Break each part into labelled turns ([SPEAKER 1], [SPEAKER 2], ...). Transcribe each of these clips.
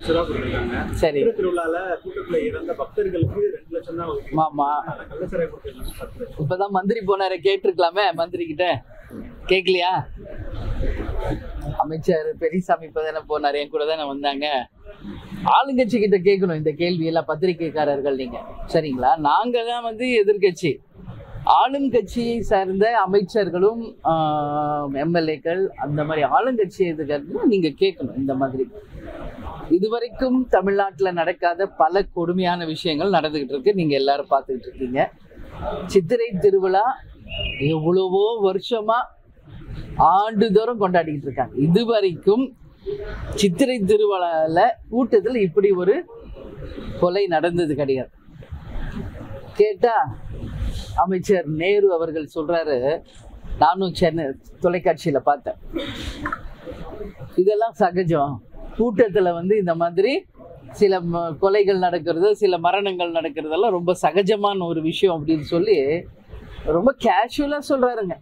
[SPEAKER 1] சிறப்பு கொடுத்திருக்காங்க.
[SPEAKER 2] சரி
[SPEAKER 1] சித்திரை திருவிழால கூட்டத்துல இறந்த பக்தர்களுக்கு ரெண்டு லட்சம் தான் ஒதுக்கி
[SPEAKER 2] ஆமா
[SPEAKER 1] கள்ளச்சரை கொடுத்திருக்காங்க பத்து லட்சம்
[SPEAKER 2] இப்பதான் மந்திரி போனாரு கேட்டிருக்கலாமே மந்திரி கிட்ட கேட்கலையா அமைச்சர் பெரியசாமி இப்பதானே போனாரு என் கூட தானே வந்தாங்க ஆளுங்கட்சி கிட்ட கேட்கணும் இந்த கேள்வி எல்லாம் பத்திரிகைக்காரர்கள் நீங்க சரிங்களா நாங்க தான் வந்து எதிர்கட்சி ஆளும் கட்சியை சார்ந்த அமைச்சர்களும் எம்எல்ஏக்கள் அந்த மாதிரி ஆளுங்கட்சி எதுக்கு நீங்க கேட்கணும் இந்த மாதிரி இதுவரைக்கும் தமிழ்நாட்டுல நடக்காத பல கொடுமையான விஷயங்கள் நடந்துகிட்டு இருக்கு நீங்க எல்லாரும் பார்த்துக்கிட்டு இருக்கீங்க சித்திரை திருவிழா எவ்வளவோ வருஷமா ஆண்டுதோறும் கொண்டாடிக்கிட்டு இருக்காங்க இதுவரைக்கும் சித்திரை திருவிழால கூட்டத்தில் இப்படி ஒரு கொலை நடந்தது கிடையாது கேட்டா அமைச்சர் நேரு அவர்கள் சொல்றாரு நானும் சென்னை தொலைக்காட்சியில பார்த்தேன் இதெல்லாம் சகஜம் கூட்டத்துல வந்து இந்த மாதிரி சில ம- கொலைகள் நடக்கிறது சில மரணங்கள் நடக்கிறதெல்லாம் ரொம்ப சகஜமான ஒரு விஷயம் அப்படின்னு சொல்லி ரொம்ப கேஷுவலா சொல்றாருங்க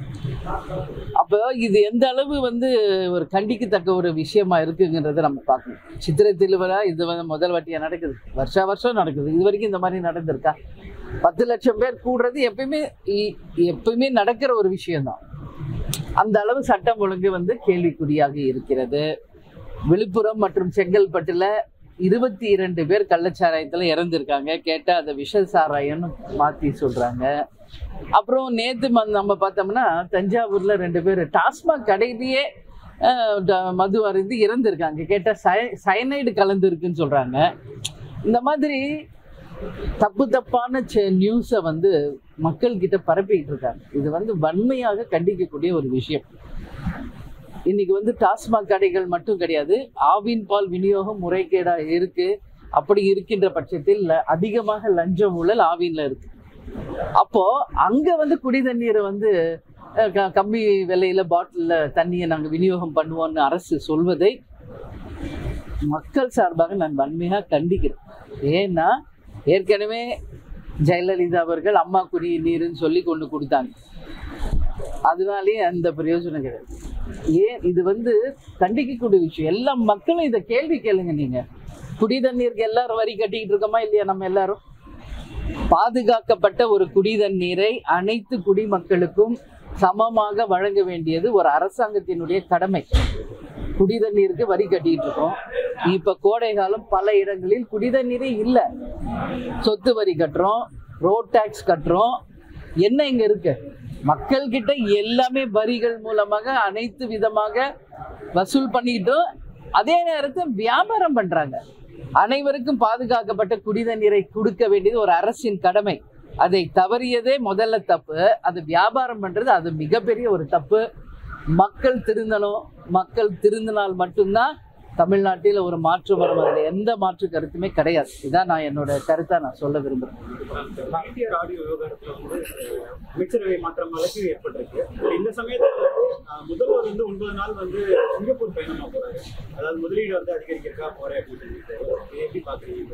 [SPEAKER 2] அப்போ இது எந்த அளவு வந்து ஒரு கண்டிக்கத்தக்க ஒரு விஷயமா இருக்குங்கிறத நம்ம பார்க்கணும் சித்திரை திருவிழா இது வந்து முதல் வாட்டியா நடக்குது வருஷா வருஷம் நடக்குது இது வரைக்கும் இந்த மாதிரி நடந்திருக்கா பத்து லட்சம் பேர் கூடுறது எப்பயுமே இ- எப்பயுமே நடக்கிற ஒரு விஷயம்தான் அந்த அளவு சட்டம் ஒழுங்கு வந்து கேள்விக்குறியாக இருக்கிறது விழுப்புரம் மற்றும் செங்கல்பட்டுல இருபத்தி இரண்டு பேர் கள்ளச்சாராயத்துல இறந்திருக்காங்க கேட்டா அதை விஷ சாராயம்னு மாத்தி சொல்றாங்க அப்புறம் நேத்து ம- நம்ம பார்த்தோம்னா தஞ்சாவூர்ல ரெண்டு பேர் டாஸ்மாக் கடையிலேயே அஹ், ட- மது அருந்தி இறந்திருக்காங்க கேட்டா சய சயனைடு கலந்துருக்குன்னு சொல்றாங்க இந்த மாதிரி தப்பு தப்பான நியூஸை வந்து மக்கள் கிட்ட பரப்பிக்கிட்டு இருக்காங்க இது வந்து வன்மையாக கண்டிக்கக்கூடிய ஒரு விஷயம் இன்னைக்கு வந்து டாஸ்மாக் கடைகள் மட்டும் கிடையாது ஆவின் பால் விநியோகம் முறைகேடா இருக்கு அப்படி இருக்கின்ற பட்சத்தில் ல- அதிகமாக லஞ்சம் ஊழல் ஆவின்ல இருக்கு அப்போ அங்க வந்து குடி தண்ணீரை வந்து அஹ், க- கம்மி விலையில பாட்டில்ல தண்ணியை நாங்க விநியோகம் பண்ணுவோம்னு அரசு சொல்வதை மக்கள் சார்பாக நான் வன்மையாக கண்டிக்கிறேன் ஏன்னா ஏற்கனவே ஜெயலலிதா அவர்கள் அம்மா குடிநீர்னு சொல்லி கொண்டு கொடுத்தாங்க அதனாலேயே அந்த பிரயோஜனம் கிடையாது ஏன் இது வந்து கண்டிக்கக்கூடிய விஷயம் எல்லா மக்களும் இதை கேள்வி கேளுங்க நீங்க குடி தண்ணீருக்கு எல்லாரும் வரி கட்டிக்கிட்டு இருக்கோமா இல்லையா நம்ம எல்லாரும் பாதுகாக்கப்பட்ட ஒரு குடி தண்ணீரை அனைத்து குடிமக்களுக்கும் சமமாக வழங்க வேண்டியது ஒரு அரசாங்கத்தினுடைய கடமை குடி தண்ணீருக்கு வரி கட்டிட்டு இருக்கோம் இப்ப கோடை காலம் பல இடங்களில் குடி தண்ணீரே இல்லை சொத்து வரி கட்டுறோம் ரோட் டேக்ஸ் கட்டுறோம் என்ன இங்க இருக்கு மக்கள் கிட்ட எல்லாமே வரிகள் மூலமாக அனைத்து விதமாக வசூல் பண்ணிட்டும் அதே நேரத்தில் வியாபாரம் பண்றாங்க அனைவருக்கும் பாதுகாக்கப்பட்ட குடிதண்ணீரை கொடுக்க வேண்டியது ஒரு அரசின் கடமை அதை தவறியதே முதல்ல தப்பு அது வியாபாரம் பண்றது அது மிகப்பெரிய ஒரு தப்பு மக்கள் திருந்தணும் மக்கள் திருந்தினால் மட்டும்தான் தமிழ்நாட்டில் ஒரு மாற்று வரும் அதில் எந்த மாற்று கருத்துமே கிடையாது இதான் நான் என்னோட கருத்தை நான் சொல்ல விரும்புறேன்
[SPEAKER 1] என்டிஆர் ஆடியோ விவகாரத்துல வந்து அஹ், அமைச்சரவை மாற்றம் அளவுக்கு ஏற்பட்டிருக்கு இந்த சமயத்துல வந்து அஹ், முதல்வர் வந்து ஒன்பது நாள் வந்து சிங்கப்பூர் பயணமா போறாரு அதாவது முதலீடு வந்து அதிகரிக்கிறக்கா போறேன் அப்படின்னு சொல்லிட்டு இதை எப்படி பாக்குறீங்க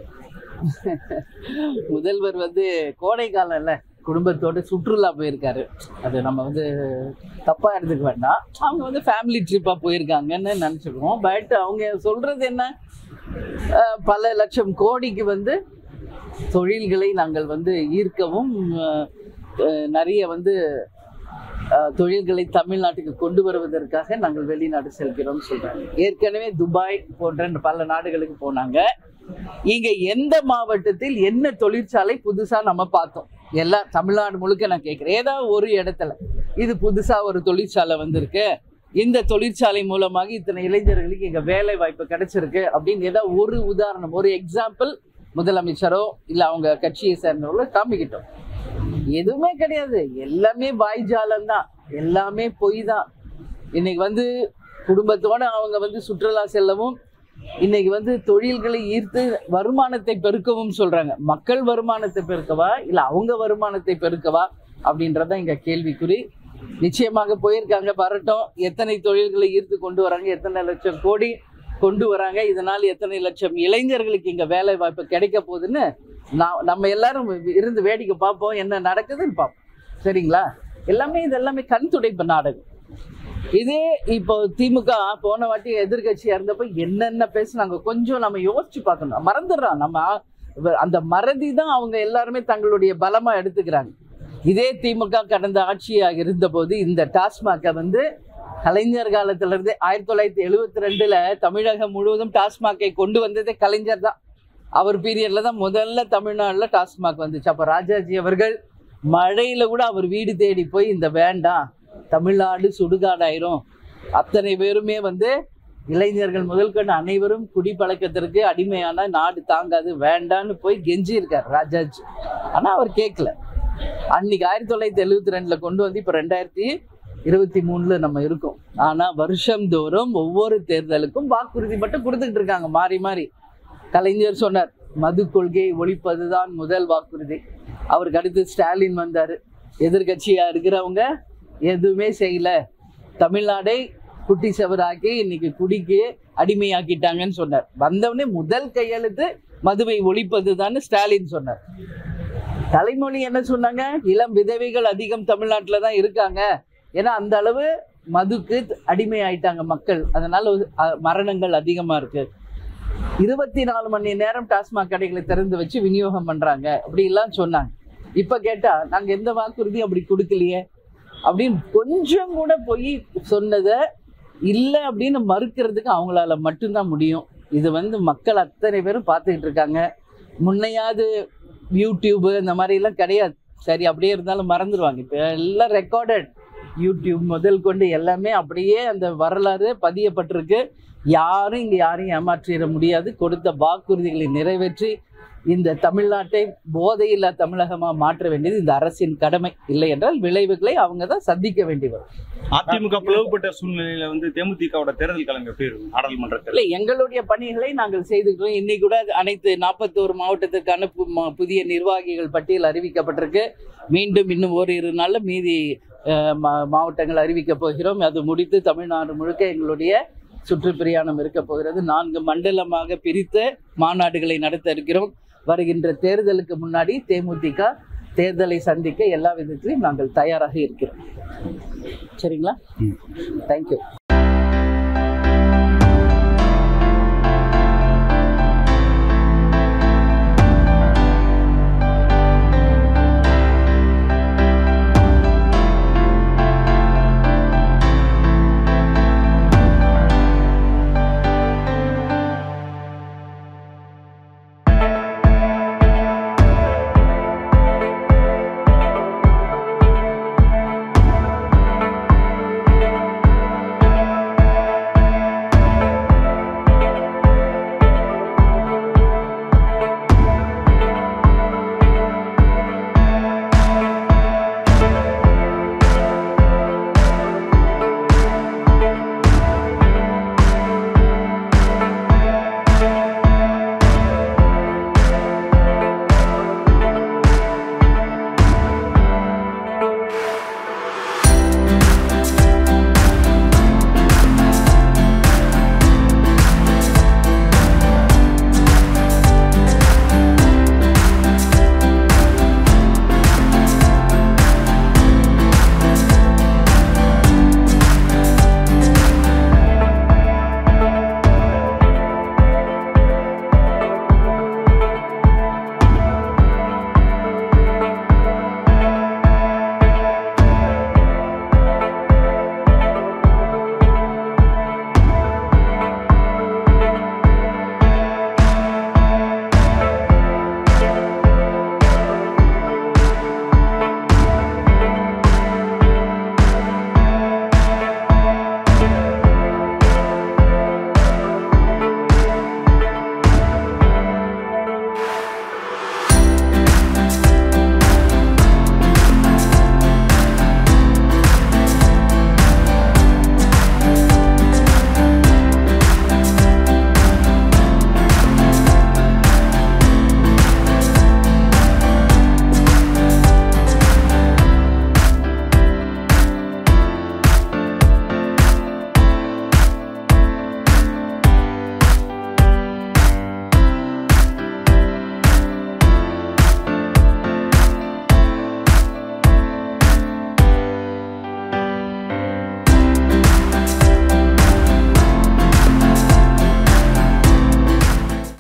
[SPEAKER 2] முதல்வர் வந்து கோடை காலம்ல குடும்பத்தோட சுற்றுலா போயிருக்காரு அது நம்ம வந்து தப்பா எடுத்துக்க வேண்டாம் அவங்க வந்து ஃபேமிலி ட்ரிப்பா போயிருக்காங்கன்னு நினச்சிக்குவோம் பட் அவங்க சொல்றது என்ன அஹ், பல லட்சம் கோடிக்கு வந்து தொழில்களை நாங்கள் வந்து ஈர்க்கவும் அஹ், அஹ், நிறைய வந்து அஹ், தொழில்களை தமிழ்நாட்டுக்கு கொண்டு வருவதற்காக நாங்கள் வெளிநாடு செல்கிறோம்னு சொல்றாங்க ஏற்கனவே துபாய் போன்ற பல நாடுகளுக்கு போனாங்க இங்க எந்த மாவட்டத்தில் என்ன தொழிற்சாலை புதுசா நம்ம பார்த்தோம் எல்லாம் தமிழ்நாடு முழுக்க நான் கேட்கிறேன் ஏதாவது ஒரு இடத்துல இது புதுசா ஒரு தொழிற்சாலை வந்திருக்கு இந்த தொழிற்சாலை மூலமாக இத்தனை இளைஞர்களுக்கு இங்க வேலை வாய்ப்பு கிடைச்சிருக்கு அப்படின்னு ஏதாவது ஒரு உதாரணம் ஒரு எக்ஸாம்பிள் முதலமைச்சரோ இல்ல அவங்க கட்சியை சேர்ந்தவங்களோ காமிக்கிட்டோம் எதுவுமே கிடையாது எல்லாமே வாய்ஜாலம் தான் எல்லாமே பொய் தான் இன்னைக்கு வந்து குடும்பத்தோட அவங்க வந்து சுற்றுலா செல்லவும் இன்னைக்கு வந்து தொழில்களை ஈர்த்து வருமானத்தை பெருக்கவும் சொல்றாங்க மக்கள் வருமானத்தை பெருக்கவா இல்ல அவங்க வருமானத்தை பெருக்கவா அப்படின்றத இங்க கேள்விக்குறி நிச்சயமாக போயிருக்காங்க வரட்டும் எத்தனை தொழில்களை ஈர்த்து கொண்டு வராங்க எத்தனை லட்சம் கோடி கொண்டு வராங்க இதனால் எத்தனை லட்சம் இளைஞர்களுக்கு இங்க வேலை வாய்ப்பு கிடைக்க போகுதுன்னு நான் நம்ம எல்லாரும் இருந்து வேடிக்கை பார்ப்போம் என்ன நடக்குதுன்னு பார்ப்போம் சரிங்களா எல்லாமே இது எல்லாமே கண் துடைப்பு நாடகம் இதே இப்போ திமுக போன வாட்டி எதிர்கட்சியா இருந்தப்ப என்னென்ன பேசுனாங்க கொஞ்சம் நம்ம யோசிச்சு பார்க்கணும் மறந்துடுறான் நம்ம இவ- அந்த மறதி தான் அவங்க எல்லாருமே தங்களுடைய பலமா எடுத்துக்கிறாங்க இதே திமுக கடந்த ஆட்சியாக இருந்தபோது இந்த டாஸ்மாகை வந்து கலைஞர் காலத்துல இருந்து ஆயிரத்தி தொள்ளாயிரத்தி எழுவத்தி ரெண்டுல தமிழகம் முழுவதும் டாஸ்மாகை கொண்டு வந்ததே கலைஞர் தான் அவர் பீரியட்ல தான் முதல்ல தமிழ்நாட்டில் டாஸ்மாக் வந்துச்சு அப்போ ராஜாஜி அவர்கள் மழையில கூட அவர் வீடு தேடி போய் இந்த வேண்டாம் தமிழ்நாடு சுடுகாடாயிரும் அத்தனை பேருமே வந்து இளைஞர்கள் முதல் கொண்டு அனைவரும் குடிப்பழக்கத்திற்கு அடிமையான நாடு தாங்காது வேண்டான்னு போய் கெஞ்சி இருக்கார் ராஜாஜி ஆனா அவர் கேட்கல அன்னைக்கு ஆயிரத்தி தொள்ளாயிரத்தி எழுவத்தி ரெண்டுல கொண்டு வந்து இப்போ ரெண்டாயிரத்தி இருபத்தி மூணுல நம்ம இருக்கோம் ஆனா வருஷம்தோறும் ஒவ்வொரு தேர்தலுக்கும் வாக்குறுதி மட்டும் கொடுத்துக்கிட்டு இருக்காங்க மாறி மாறி கலைஞர் சொன்னார் மது கொள்கையை ஒழிப்பதுதான் முதல் வாக்குறுதி அவருக்கு அடுத்து ஸ்டாலின் வந்தாரு எதிர்க்கட்சியா இருக்கிறவங்க எதுவுமே செய்யல தமிழ்நாடை குட்டி செவராக்கி இன்னைக்கு குடிக்கு அடிமையாக்கிட்டாங்கன்னு சொன்னார் வந்தவொடனே முதல் கையெழுத்து மதுவை ஒழிப்பதுதான் ஸ்டாலின் சொன்னார் தலைமொழி என்ன சொன்னாங்க இளம் விதவைகள் அதிகம் தமிழ்நாட்டில் தான் இருக்காங்க ஏன்னா அந்த அளவு மதுக்கு அடிமை ஆயிட்டாங்க மக்கள் அதனால அஹ், மரணங்கள் அதிகமா இருக்கு இருபத்தி நாலு மணி நேரம் டாஸ்மாக் கடைகளை திறந்து வச்சு விநியோகம் பண்றாங்க அப்படி எல்லாம் சொன்னாங்க இப்ப கேட்டா நாங்க எந்த வாக்குறுதியும் அப்படி கொடுக்கலையே அப்படின்னு கொஞ்சம் கூட போய் சொன்னதை இல்லை அப்படின்னு மறுக்கிறதுக்கு அவங்களால மட்டும்தான் முடியும் இது வந்து மக்கள் அத்தனை பேரும் பார்த்துக்கிட்டு இருக்காங்க முன்னையாவது யூடியூப் இந்த மாதிரிலாம் கிடையாது சரி அப்படியே இருந்தாலும் மறந்துடுவாங்க இப்போ எல்லாம் ரெக்கார்டட் யூடியூப் முதல் கொண்டு எல்லாமே அப்படியே அந்த வரலாறு பதியப்பட்டிருக்கு யாரும் இங்கே யாரையும் ஏமாற்றிட முடியாது கொடுத்த வாக்குறுதிகளை நிறைவேற்றி இந்த தமிழ்நாட்டை போதையில்லா தமிழகமாக மாற்ற வேண்டியது இந்த அரசின் கடமை இல்லை என்றால் விளைவுகளை அவங்க தான் சந்திக்க வேண்டி வரும்
[SPEAKER 3] அதிமுக பிளவுபட்ட சூழ்நிலையில வந்து தேமுதிகவோட தேர்தல் கிழமை பேர் நாடாளுமன்ற தேர்தல்
[SPEAKER 2] இல்லை எங்களுடைய பணிகளை நாங்கள் செய்துக்கிறோம் இன்னைக்கு கூட அனைத்து நாற்பத்தோரு மாவட்டத்திற்கான பு- ம- புதிய நிர்வாகிகள் பட்டியல் அறிவிக்கப்பட்டிருக்கு மீண்டும் இன்னும் ஓரிரு நாளில் மீதி அஹ், மா- மாவட்டங்கள் அறிவிக்கப் போகிறோம் அது முடித்து தமிழ்நாடு முழுக்க எங்களுடைய சுற்றுப்பிரயாணம் இருக்க போகிறது நான்கு மண்டலமாக பிரித்து மாநாடுகளை நடத்த இருக்கிறோம் வருகின்ற தேர்தலுக்கு முன்னாடி தேமுதிக தேர்தலை சந்திக்க எல்லா விதத்திலையும் நாங்கள் தயாராக இருக்கிறோம் சரிங்களா தேங்க்யூ